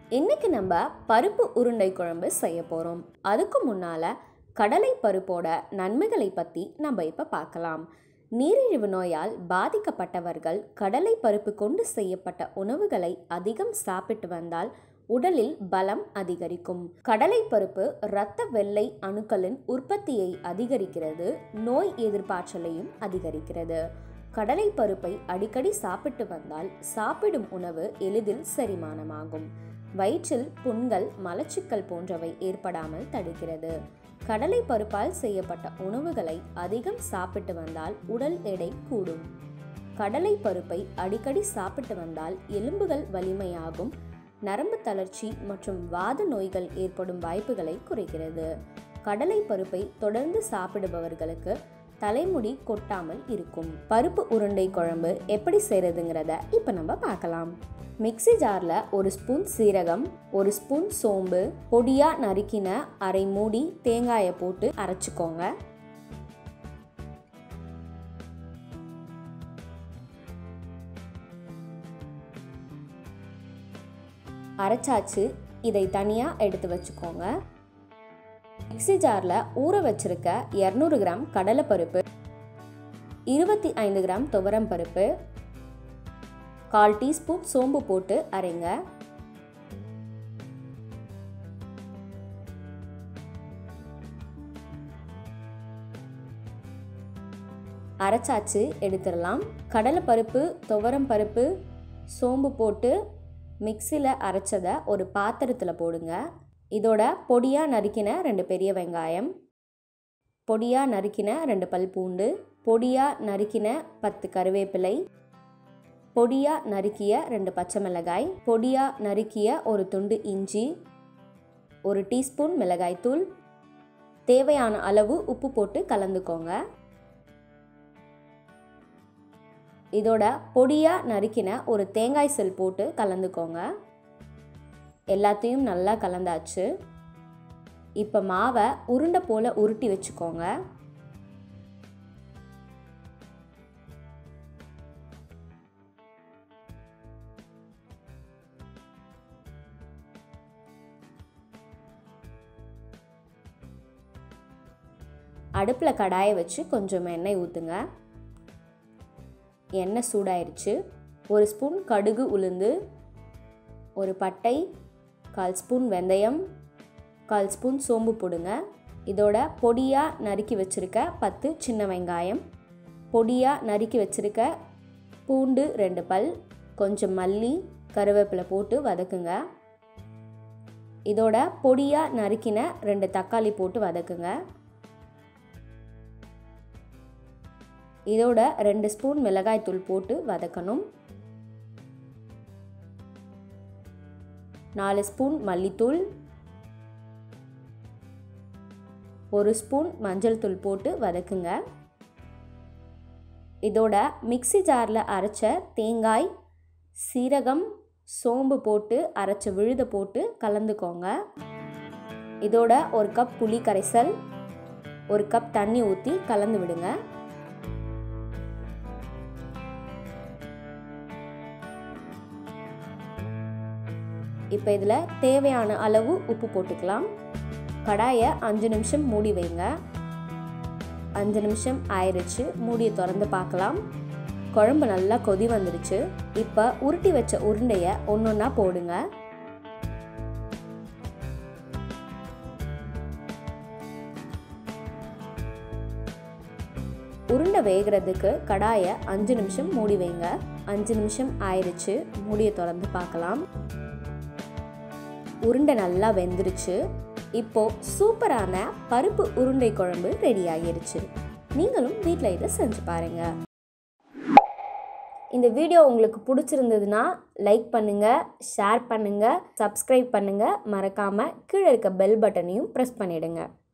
இன்னைக்கு நம்ம பருப்பு உருண்டை குழம்பு செய்ய போகிறோம் அதுக்கு முன்னால் கடலை பருப்போட நன்மைகளை பற்றி நம்ம இப்போ பார்க்கலாம் நீரிழிவு நோயால் பாதிக்கப்பட்டவர்கள் கடலை பருப்பு கொண்டு செய்யப்பட்ட உணவுகளை அதிகம் சாப்பிட்டு வந்தால் உடலில் பலம் அதிகரிக்கும் கடலை பருப்பு இரத்த வெள்ளை அணுக்களின் உற்பத்தியை அதிகரிக்கிறது நோய் எதிர்ப்பாற்றலையும் அதிகரிக்கிறது கடலை பருப்பை அடிக்கடி சாப்பிட்டு வந்தால் சாப்பிடும் உணவு எளிதில் செரிமானமாகும் வயிற்றில் புண்கள் மலச்சிக்கல் போன்றவை ஏற்படாமல் தடுக்கிறது கடலை பருப்பால் செய்யப்பட்ட உணவுகளை அதிகம் சாப்பிட்டு வந்தால் உடல் எடை கூடும் கடலை பருப்பை அடிக்கடி சாப்பிட்டு வந்தால் எலும்புகள் வலிமையாகும் நரம்பு தளர்ச்சி மற்றும் வாத நோய்கள் ஏற்படும் வாய்ப்புகளை குறைக்கிறது கடலை பருப்பை தொடர்ந்து சாப்பிடுபவர்களுக்கு தலைமுடி கொட்டாமல் இருக்கும் பருப்பு உருண்டை குழம்பு எப்படி செய்கிறதுங்கிறத இப்போ நம்ம பார்க்கலாம் மிக்ஸி ஜாரில் ஒரு ஸ்பூன் சீரகம் ஒரு ஸ்பூன் சோம்பு பொடியாக நறுக்கின அரை மூடி தேங்காயை போட்டு அரைச்சிக்கோங்க அரைச்சாச்சு இதை தனியாக எடுத்து வச்சுக்கோங்க மிக்ஸி ஜாரில் ஊற வச்சிருக்க இரநூறு கிராம் கடலைப்பருப்பு இருபத்தி ஐந்து கிராம் துவரம் பருப்பு கால் டீஸ்பூன் சோம்பு போட்டு அரைங்க அரைச்சாச்சு எடுத்துடலாம் கடலைப்பருப்பு துவரம் பருப்பு சோம்பு போட்டு மிக்சியில் அரைச்சதை ஒரு பாத்திரத்தில் போடுங்க இதோட பொடியாக நறுக்கின ரெண்டு பெரிய வெங்காயம் பொடியாக நறுக்கின ரெண்டு பல் பூண்டு பொடியாக நறுக்கின பத்து கருவேப்பிலை பொடியாக நறுக்கிய ரெண்டு பச்சை மிளகாய் பொடியாக நறுக்கிய ஒரு துண்டு இஞ்சி ஒரு டீஸ்பூன் மிளகாய்த்தூள் தேவையான அளவு உப்பு போட்டு கலந்துக்கோங்க இதோட பொடியாக நறுக்கின ஒரு தேங்காய் செல் போட்டு கலந்துக்கோங்க எல்லாத்தையும் நல்லா கலந்தாச்சு இப்போ மாவை உருண்டை போல் உருட்டி வச்சுக்கோங்க அடுப்பில் கடாயை வச்சு கொஞ்சம் எண்ணெய் ஊற்றுங்க எண்ணெய் சூடாயிருச்சு ஒரு ஸ்பூன் கடுகு உளுந்து ஒரு பட்டை கால் ஸ்பூன் வெந்தயம் கால் ஸ்பூன் சோம்பு போடுங்க இதோட பொடியாக நறுக்கி வச்சுருக்க பத்து சின்ன வெங்காயம் பொடியாக நறுக்கி வச்சுருக்க பூண்டு ரெண்டு பல் கொஞ்சம் மல்லி கருவேப்பிலை போட்டு வதக்குங்க இதோட பொடியாக நறுக்கின ரெண்டு தக்காளி போட்டு வதக்குங்க இதோட ரெண்டு ஸ்பூன் மிளகாய்த்தூள் போட்டு வதக்கணும் நாலு ஸ்பூன் மல்லித்தூள் ஒரு ஸ்பூன் மஞ்சள் தூள் போட்டு வதக்குங்க இதோட மிக்ஸி ஜாரில் அரைச்ச தேங்காய் சீரகம் சோம்பு போட்டு அரைச்ச விழுத போட்டு கலந்துக்கோங்க இதோட ஒரு கப் புளி கரைசல் ஒரு கப் தண்ணி ஊற்றி கலந்து விடுங்க இப்போ இதில் தேவையான அளவு உப்பு போட்டுக்கலாம் கடாயை அஞ்சு நிமிஷம் மூடி வைங்க அஞ்சு நிமிஷம் ஆயிடுச்சு மூடியை திறந்து பார்க்கலாம் குழம்பு நல்லா கொதி வந்துடுச்சு இப்போ உருட்டி வச்ச உருண்டையை ஒன்று ஒன்றா போடுங்க உருண்டை வேகிறதுக்கு கடாயை அஞ்சு நிமிஷம் மூடி வைங்க அஞ்சு நிமிஷம் ஆயிடுச்சு மூடியை திறந்து பார்க்கலாம் உருண்டை நல்லா வெந்துருச்சு இப்போ சூப்பரான பருப்பு உருண்டை குழம்பு ரெடி ஆகிருச்சு நீங்களும் வீட்டில் இதை செஞ்சு பாருங்க இந்த வீடியோ உங்களுக்கு பிடிச்சிருந்ததுன்னா லைக் பண்ணுங்க ஷேர் பண்ணுங்க சப்ஸ்கிரைப் பண்ணுங்க மறக்காம கீழே இருக்க பெல் பட்டனையும் ப்ரெஸ் பண்ணிடுங்க